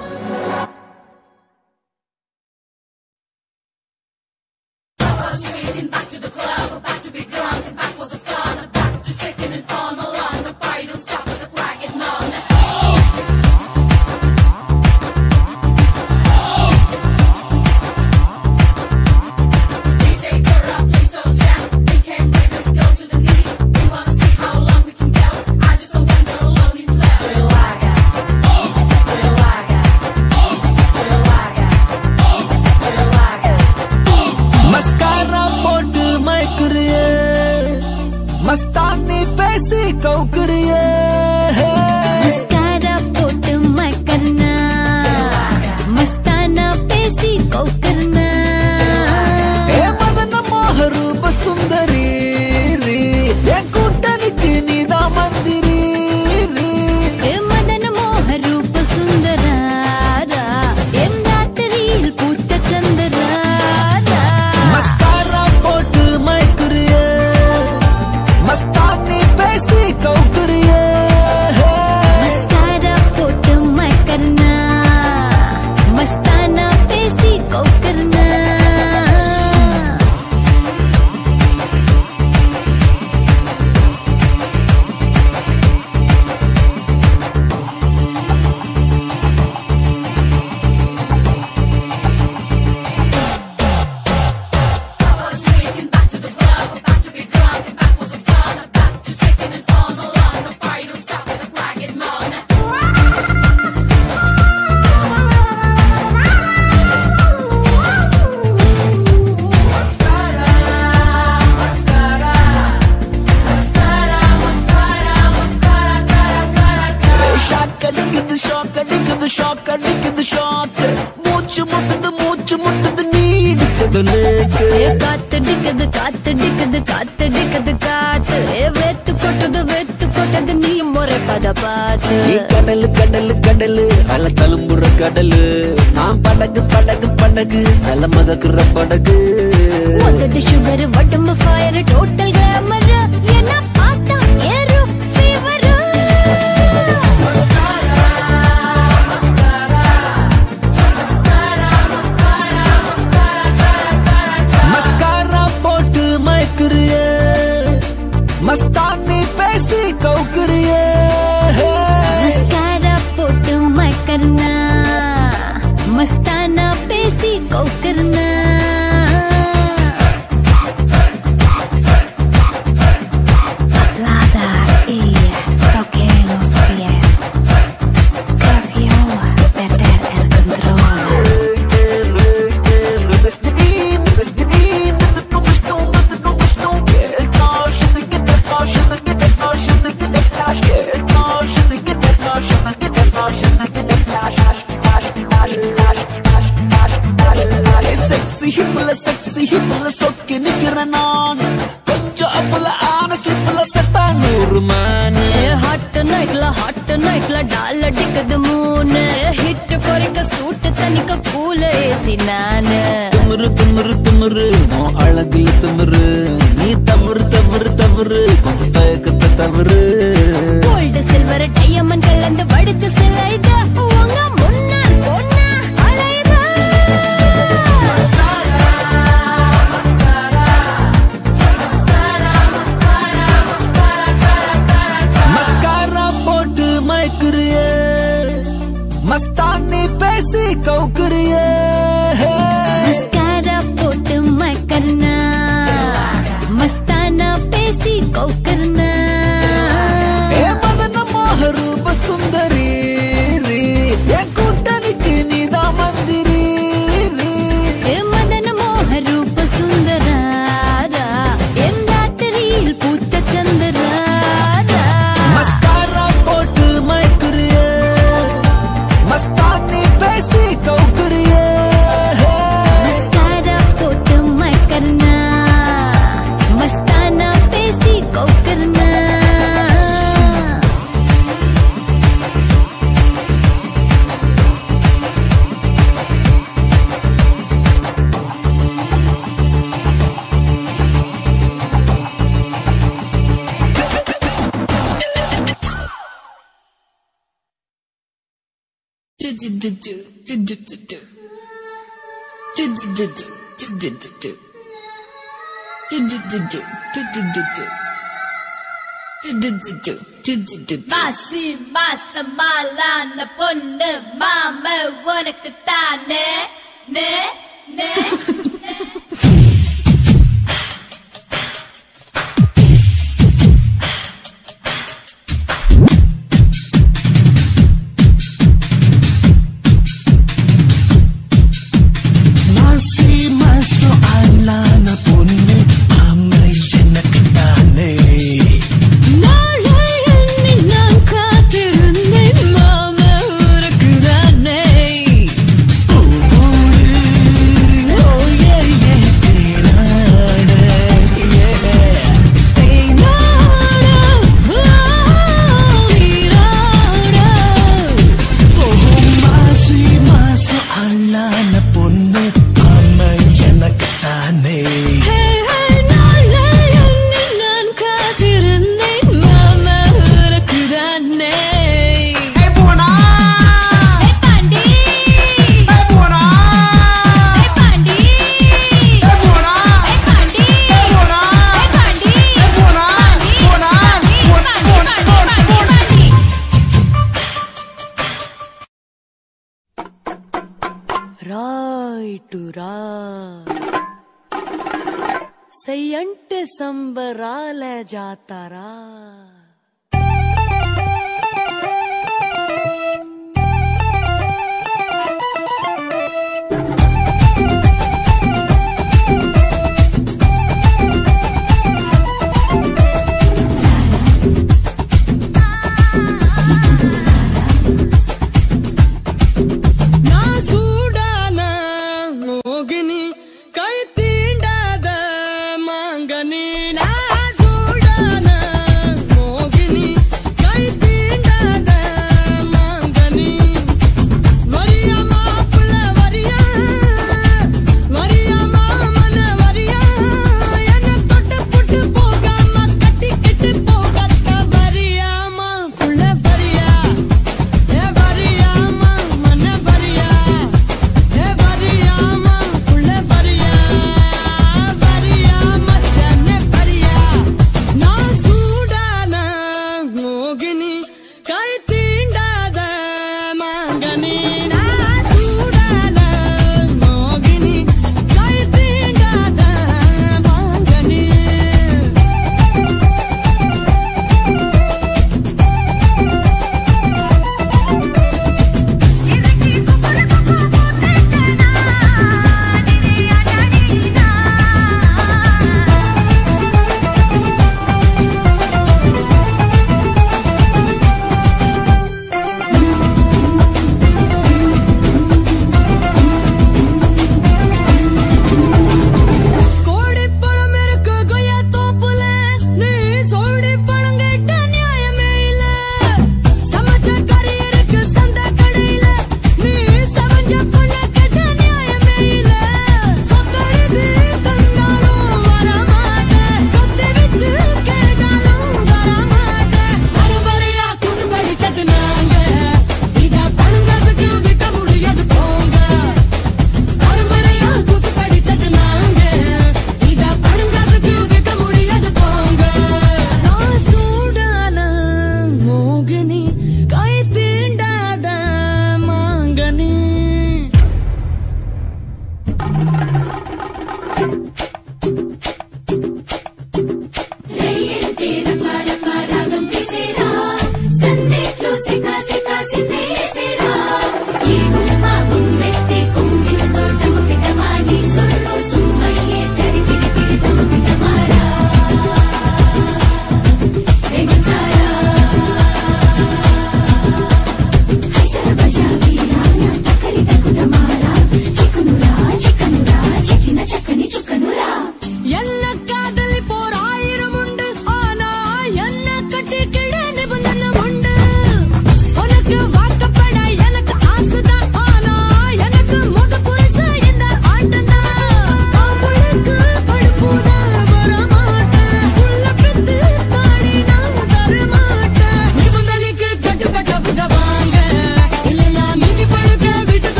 Speaker 2: மஸ்காரா போட்டு மயக்குறியே மஸ்தானி பேசி கவுக்குறியே
Speaker 6: மஸ்காரா போட்டு மக்கர்னா மஸ்தானா பேசி கௌக்கர்னா
Speaker 2: ஏ மதன மோக ரூப சுந்தரி ரீ. என் கூட்டணிக்கு நீதான் மந்திரி ரீ.
Speaker 6: ஏ மதன மோக ரூப சுந்தராரா என் ராத்திரியில் பூத்த சந்திராரா
Speaker 2: மஸ்காரா போட்டு மயக்குறியே மஸ்தானி பேசி கவுக்குறியே
Speaker 6: மஸ்காரா போட்டு மக்கர்னா மஸ்தானா பேசி கௌக்கர்னா
Speaker 2: ஷாக் அடிக்குது ஷாக் அடிக்குது ஷாக் அடிக்குது ஷாக் மூச்சு முட்டுது மூச்சு முட்டுது நீ இடிச்சது நேக்கு
Speaker 6: ஏ காத்தடிக்குது காத்தடிக்குது காத்தடிக்குது காத்து ஏ வெத்து கொட்டுது வெத்து கொட்டது நீ முறை பத பார்த்து
Speaker 2: நீ கடலு கடலு கடலு அல தழும்புற கடலு நான் படகு படகு படகு அல மதக்குற படகு
Speaker 6: உதடு சுகர் உடம்பு ஃபயர் டோட்டல் கிளாமர் என்ன பார்த்தா ஏறும் ஃபீவர்
Speaker 2: மஸ்காரா போட்டு மயக்குறியே மஸ்தானி பேசி கௌக்கரியே
Speaker 6: मस्कारा पोट मैं करना मस्ताना पेसी को करना Plata y toque los pies Creció perder el control
Speaker 2: sexy ஹிப்ல செக்ஸி ஹிப்ல சொக்கி நிக்கிறேன் நான் கொஞ்சம் அப்பல ஆன ஸ்லிப்ல செத்தா நூறு மேனு
Speaker 6: ஹாட் நைட்ல ஹாட் நைட்ல டால் அடிக்குது மூணு ஹிட் குறைக்க சூட்டு தனிக்க கூல ஏசி நானு
Speaker 2: திமிரு திமிரு திமிரு உன் அழகுல திமிரு நீ தவறு தவறு தவறு கொஞ்சம் தயக்கத்தை தவறு
Speaker 6: கோல்டு சில்வர் டையமண்ட் கலந்து வடிச்ச சிலை இது உங்க முன்னால் பொண்ணா அலைதா
Speaker 2: மஸ்காரா போட்டு மயக்குறியே மஸ்தானி பேசி கௌக்குறியே
Speaker 6: மஸ்காரா போட்டு மக்கர்னா மஸ்தானா பேசி கோக்கர்னா
Speaker 2: ஏ மதன மோக ரூப சுந்தரி ரீ. என் கூட்டணிக்கு நீதான் மந்திரி ரீ.
Speaker 6: ஏ மதன மோக ரூப சுந்தராரா என் ராத்திரியில் பூத்த சந்திராரா
Speaker 2: மஸ்காரா போட்டு மயக்குறியே மஸ்தானி பேசி கௌக்குறியே
Speaker 6: மஸ்காரா போட்டு மக்கர்னா மஸ்தானா பேசி கோக்கர்னா
Speaker 5: மாசி மாசமாலான பொண்ணு மாம உனக்கு தானே நே நே
Speaker 2: மாசி மாசம் ஆளான பொண்ணு ஆமை எனக்கு தானே
Speaker 6: நாளை எண்ணி நான் காத்திருந்தேன் மாமா உனக்கு தானே
Speaker 2: மாசி மாசம் ஆளான பொண்ணு ஆமை எனக்கு தானே
Speaker 6: நான் காத்திருந்தேன் மாமா உனக்கு தானே பாண்டி பாண்டி
Speaker 14: రాయిటు రా సయ్యంటే సంబరాల జాతారా
Speaker 3: நான் சூடான மோகினி கை தீண்டாத மாங்கனி நான் சூடான மோகினி கை தீண்டாத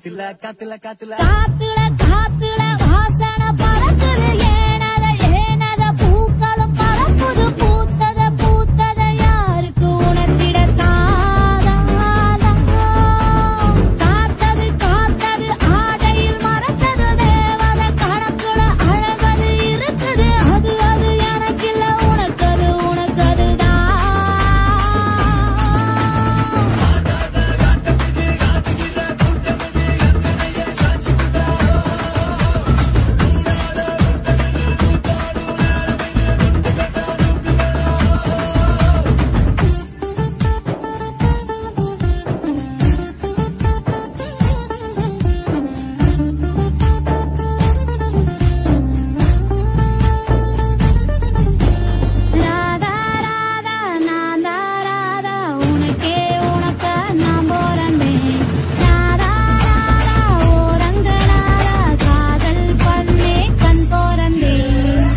Speaker 7: காத்துல காத்துல காத்துல
Speaker 5: காத்துல காத்துல வாசனை பறக்குது ஏனத ஏனத பூக்களும் பறக்குது பூத்தத பூத்தத யாருக்கு உணர்த்திட தாதா காத்தது காத்தது ஆடையில் மறைச்சது தேவத கணக்குல அழகது இருக்குது அது அது எனக்கில்ல உனக்கது உனக்கது தான் ராதா ராதா நாதா ராதா உனக்கே உனக்க நான் போறந்தேன் ராதா ராதா ஓரங்க ராதா காதல் பண்ணே கண் போறந்தேன்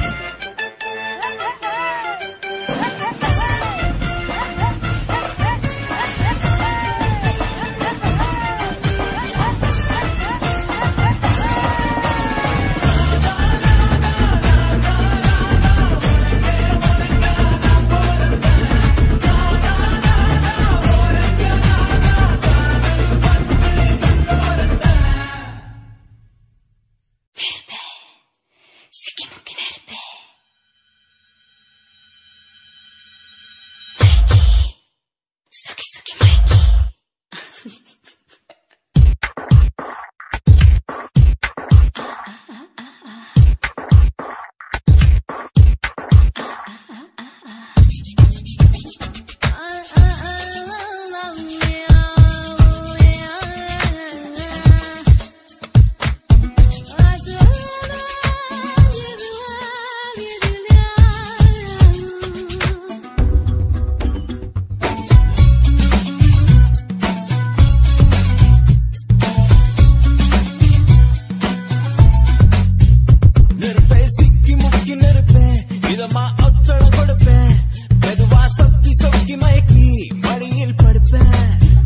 Speaker 2: நெருப்பே சிக்கி முக்கி நெருப்பேன் இதமா ஒத்தட கொடுப்பேன் மெதுவா சொக்கி சொக்கி மயக்கி மடியில் படுப்பேன்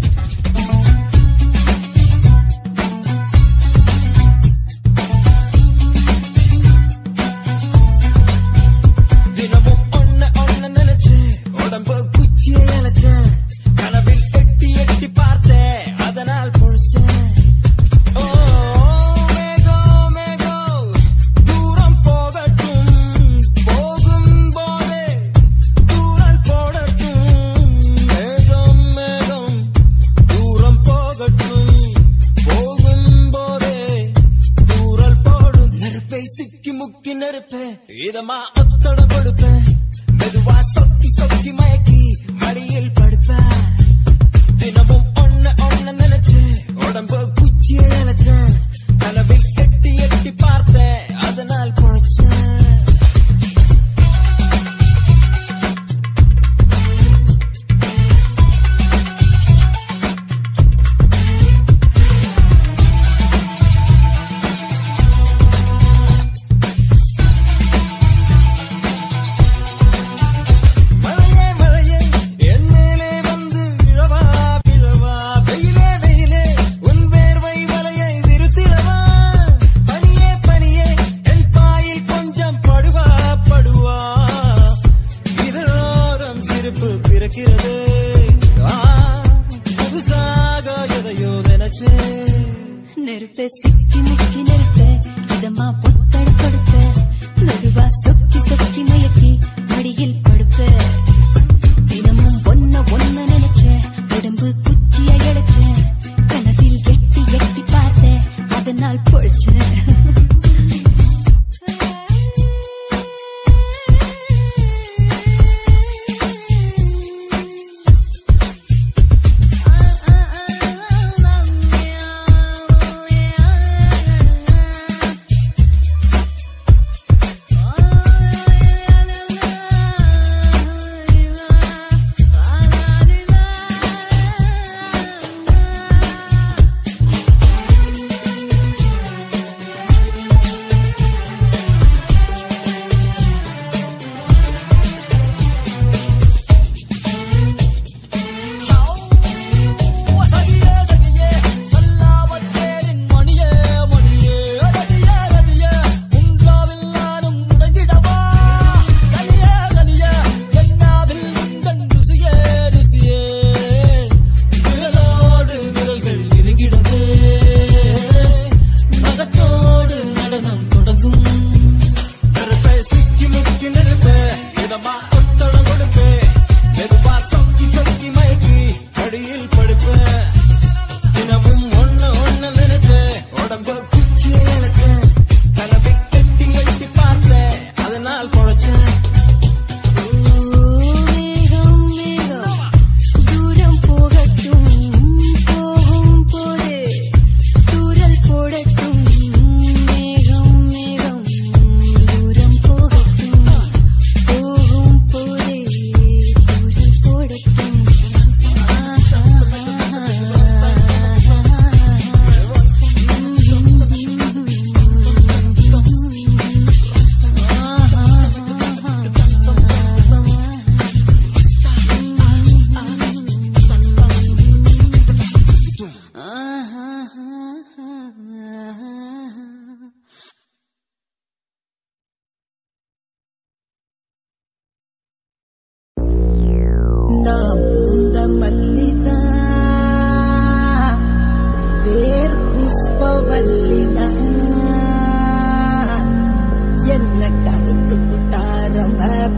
Speaker 2: தினமும் ஒன்ன ஒன்ன நினைச்சேன் உடம்பு குச்சியை இழைச்சேன் கனவில் எட்டி எட்டி பார்த்தேன் அதனால் பொழிச்சேன் ஓ மேகம் மேகம் தூரம் போகட்டும் போகும் போதே தூரல் போடட்டும் மேகம் மேகம் தூரம் போகட்டும் போகும் போதே தூரல் போடும் நெருப்பை சிக்கி முக்கி நெருப்பே இதமா ஒத்தட கொடுப்பேன் மெதுவா சொக்கி சொக்கி மயக்கி மடியில் படுப்பேன் தினமும் ஒன்ன ஒன்ன நினைச்சேன் உடம்பு குச்சியை இழைச்சேன் கனவில் எட்டி எட்டி பார்த்தேன் அதனால் பொழைச்சேன் மழையே மழையே என் மேலே வந்து விழவா விழவா வெயிலே வெயிலே உன் வேர்வை வலையை விருத்திடவா பனியே பனியே என் பாயில் கொஞ்சம் படுவா படுவா இதழோரம் சிரிப்பு பிறக்கிறது ஆ, புதுசாக எதையோ நினைச்சேன்
Speaker 3: நெருப்பே சிக்கி முக்கி நெருப்பே இதமா பொத்தட கொடுப்ப மெதுவா சொக்கி சொக்கி மயக்கி மடியில் படுப்ப தினமும் ஒன்ன ஒன்ன நினைச்ச உடம்பு குச்சியை இழைச்ச கனவில் எட்டி எட்டி பார்த்த அதனால் பொழைச்சேன்
Speaker 6: ஆ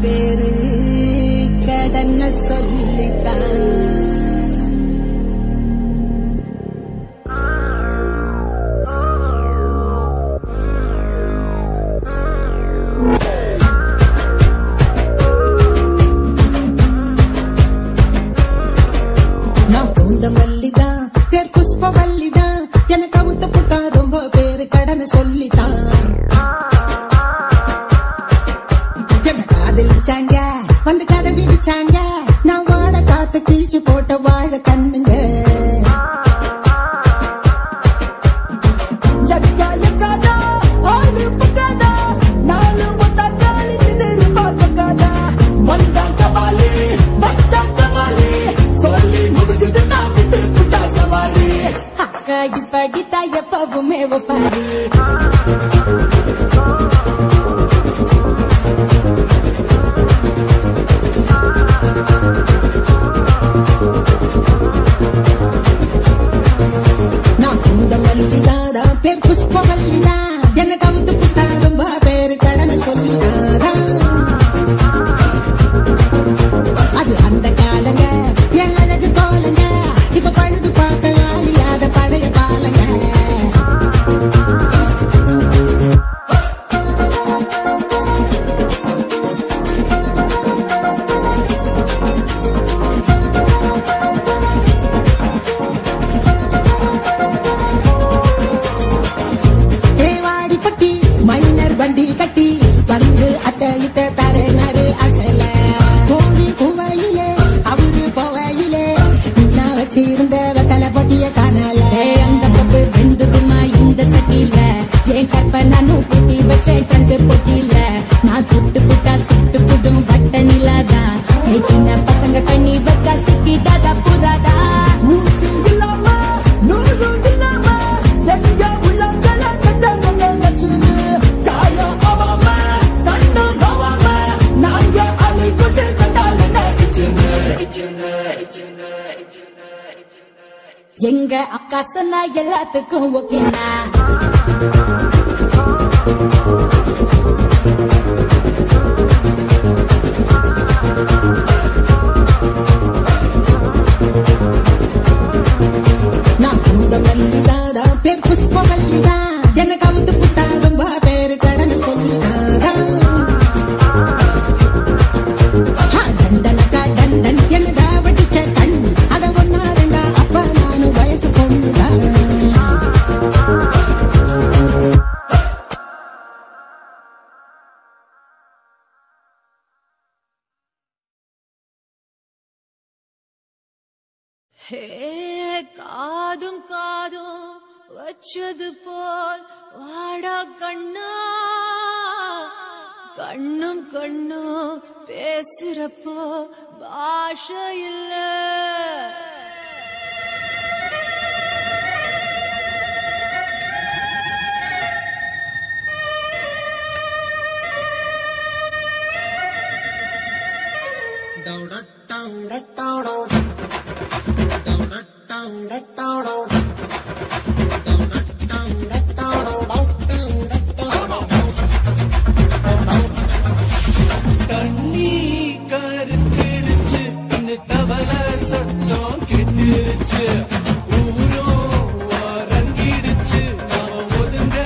Speaker 15: பேரு கடன சொல்லித்தான் நான் பூந்த மல்லிதான் பேர் புஷ்ப வல்லிதான் எனக்கு அவுத்த புட்டா ரொம்ப பேரு கடனை சொல்லித்தான் என்ன காதலிச்சாங்க வந்து கதை விடிச்சாங்க நான் வாழ காத்து கிழிச்சு போட்ட வாழ கண்ணுங்க யக்கா யக்காதா, ஆளு பக்காதா, நாலு ஒத்தா காலி நின்னு பார்க்கக்காதா. வந்தா கபாலி, வச்சா கபாலி, சொல்லி முடிஞ்சது நான் விட்டு புட்டா சவாரி. அக்கா இப்படித்தா எப்பவுமே ஒப்பாரி நான் பூந்த மல்லிதாதா பேர் புஷ்ப மல்லிதா என்ன கவுத்து புட்டா ரொம்ப பேரு கடனை சொல்லிதாதா அது அந்த காலங்க என் அழகு கோலங்க இப்ப பழுது பார்க்க ஆளியாத பழைய பாலங்க தேவாடி பட்டி மைனர் வண்டி கட்டி வந்து அத்தை இத்த தர நறு அசல கோழி குவையிலே அவரு போவையிலே நான் வச்சிருந்த வெத்தலை பொட்டிய காணல அந்த பப்பு வெந்ததுமா இந்த சட்டியில என் கற்பனை கூட்டி வச்சேன் தந்து பொட்டியில நான் தொட்டு புட்டா சுட்டு புடும் வட்ட நிலாதான் ஏய் சின்ன பசங்க கண்ணி வச்சா சிக்கிட்டாதா புதாதா ஊசி இல்லாம நூறு இல்லாம எங்க உள்ளங்கள கச்சங்க கச்சுன்னு காய அவாம கண்ணு கவாம நாங்க அழுகுட்டு கண்டால நடிச்சுன்னு எங்க அக்கா சொன்னா எல்லாத்துக்கும் ஓகேனா நான் பூந்த மல்லிதாதா பேர் புஷ்ப மல்லிதா என்ன கவுத்து புட்டா ரொம்ப பேரு கடனை சொல்லிதாதா டண்டனக்கா டண்டன் என்னடா வடிச்ச கண் அத ஒன்னா ரெண்டா அப்ப நானும் வயசு பொண்ணுதான்
Speaker 3: ஹே காதும் காதும் வச்சது போல் வாடா கண்ணா கண்ணும் கண்ணும் பேசுறப்போ பாஷை இல்ல
Speaker 1: தண்ணி கருத்திருச்சு இந்த தவள சத்தம் கெட்டுருச்சு ஊரோ அரங்கிடுச்சு நாம ஒதுங்க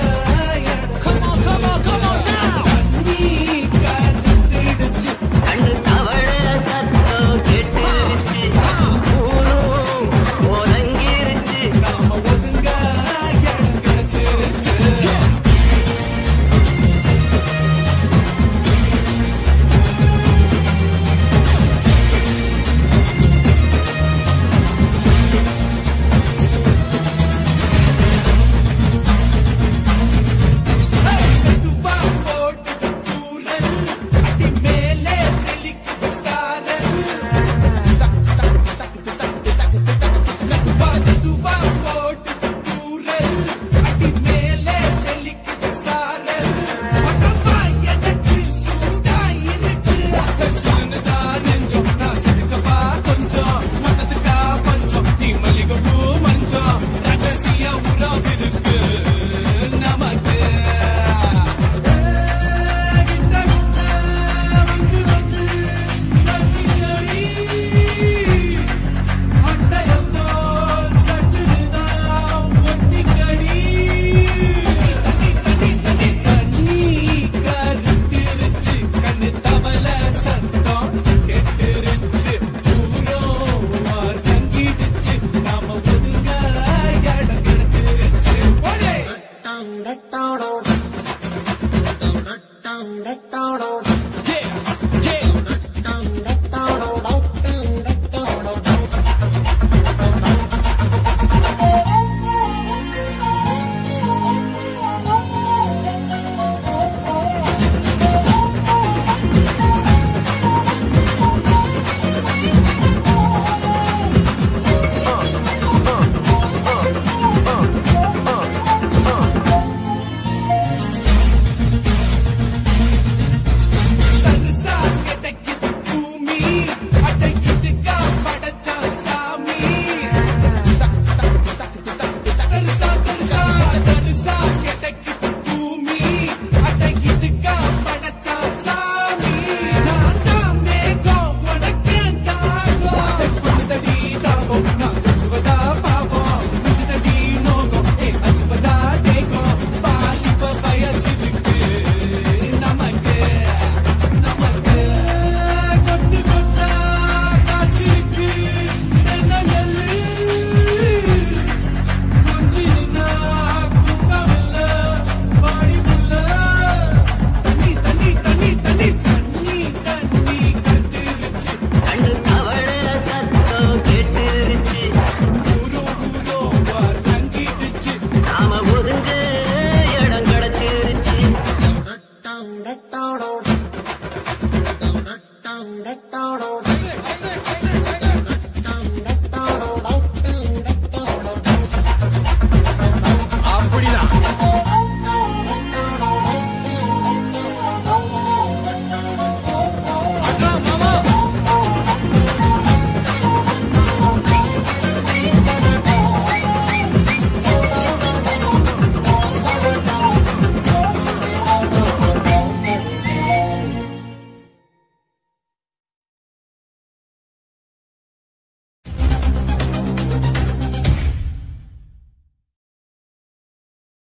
Speaker 1: தண்ணி கருத்திடுச்சு
Speaker 16: கண்ணு தவழ சத்தம் கெட்டுருச்சு ஊரும் ஒதுங்கிருச்சு
Speaker 1: நாம ஒதுங்க இடம் கிடைச்சு
Speaker 15: ரத்தானோட